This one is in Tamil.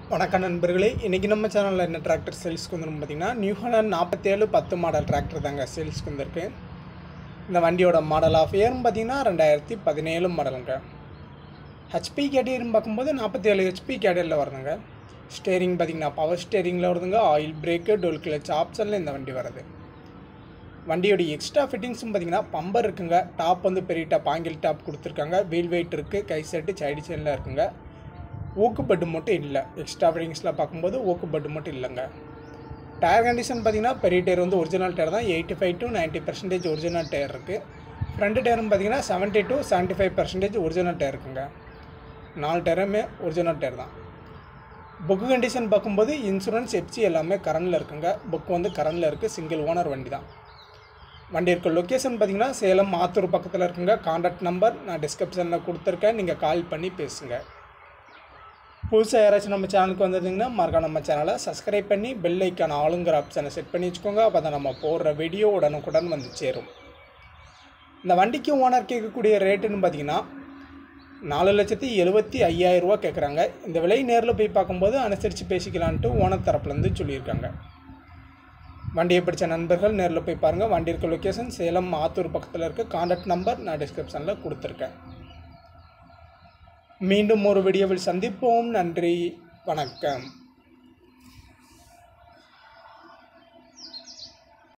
வணக்கம் நண்பர்களே இன்றைக்கி நம்ம சேனலில் என்ன டிராக்டர் சேல்ஸ்க்கு வந்துடும் பார்த்தீங்கன்னா நியூ ஹாலண்ட் நாற்பத்தேழு பத்து மாடல் டிராக்டர் தாங்க சேல்ஸ்க்கு வந்திருக்கு இந்த வண்டியோட மாடல் ஆஃப் இயர்னு பார்த்தீங்கன்னா ரெண்டாயிரத்தி பதினேழு மாடலுங்க ஹெச்பி கேடியர்னு பார்க்கும்போது நாற்பத்தேழு ஹெச்பி கேடியரில் வருதுங்க ஸ்டேரிங் பார்த்தீங்கன்னா பவர் ஸ்டேரிங்கில் வருதுங்க ஆயில் பிரேக்கு டோல் கிளச் ஆப்ஷனில் இந்த வண்டி வருது வண்டியோட எக்ஸ்ட்ரா ஃபிட்டிங்ஸும் பார்த்தீங்கன்னா பம்பர் இருக்குங்க டாப் வந்து பெரிய டாப் ஆங்கிள் டாப் கொடுத்துருக்காங்க வீல் வெயிட் இருக்குது கை செட்டு சைடு செயினில் இருக்குங்க ஊக்கு பட்டு மட்டும் இல்லை எக்ஸ்ட்ரா ஃபிட்டிங்ஸில் பார்க்கும்போது ஊக்கு பட்டு மட்டும் இல்லைங்க டயர் கண்டிஷன் பார்த்தீங்கன்னா பெரிய டயர் வந்து ஒரிஜினல் டயர் தான் eighty five to ninety percentage original tyre இருக்குது ஃப்ரண்ட் டயரும் பார்த்தீங்கன்னா seventy to seventy five percentage original tyre இருக்குங்க நாலு டயருமே ஒரிஜினல் டயர் தான் புக்கு கண்டிஷன் பார்க்கும்போது இன்சூரன்ஸ் எஃப்சி எல்லாமே கரண்டில் இருக்குங்க புக் வந்து கரண்டில் இருக்குது சிங்கிள் ஓனர் வண்டி தான் வண்டி இருக்க லொக்கேஷன் பார்த்தீங்கன்னா சேலம் ஆத்தூர் பக்கத்தில் இருக்குங்க காண்டாக்ட் நம்பர் நான் டிஸ்கிரிப்ஷனில் கொடுத்துருக்கேன் நீங்கள் கால் பண்ணி பேசுங்க புதுசாக யாராச்சும் நம்ம சேனலுக்கு வந்திருந்தீங்கன்னா மறக்காம நம்ம சேனலை சப்ஸ்கிரைப் பண்ணி பெல் ஐக்கான ஆளுங்கிற ஆப்ஷனை செட் பண்ணி வச்சுக்கோங்க அப்போ தான் நம்ம போடுற வீடியோ உடனுக்குடன் வந்து சேரும் இந்த வண்டிக்கு ஓனர் கேட்கக்கூடிய ரேட்டுன்னு பார்த்தீங்கன்னா நாலு லட்சத்தி எழுபத்தி ஐயாயிரரூவா கேட்குறாங்க இந்த விலை நேரில் போய் பார்க்கும்போது அனுசரித்து பேசிக்கலான்ட்டு ஓனர் தரப்புலேருந்து சொல்லியிருக்காங்க வண்டியை பிடிச்ச நண்பர்கள் நேரில் போய் பாருங்கள் வண்டி இருக்க லொக்கேஷன் சேலம் ஆத்தூர் பக்கத்தில் இருக்க காண்டாக்ட் நம்பர் நான் டிஸ்கிரிப்ஷனில் கொடுத்துருக்கேன் மீண்டும் ஒரு வீடியோவில் சந்திப்போம் நன்றி வணக்கம்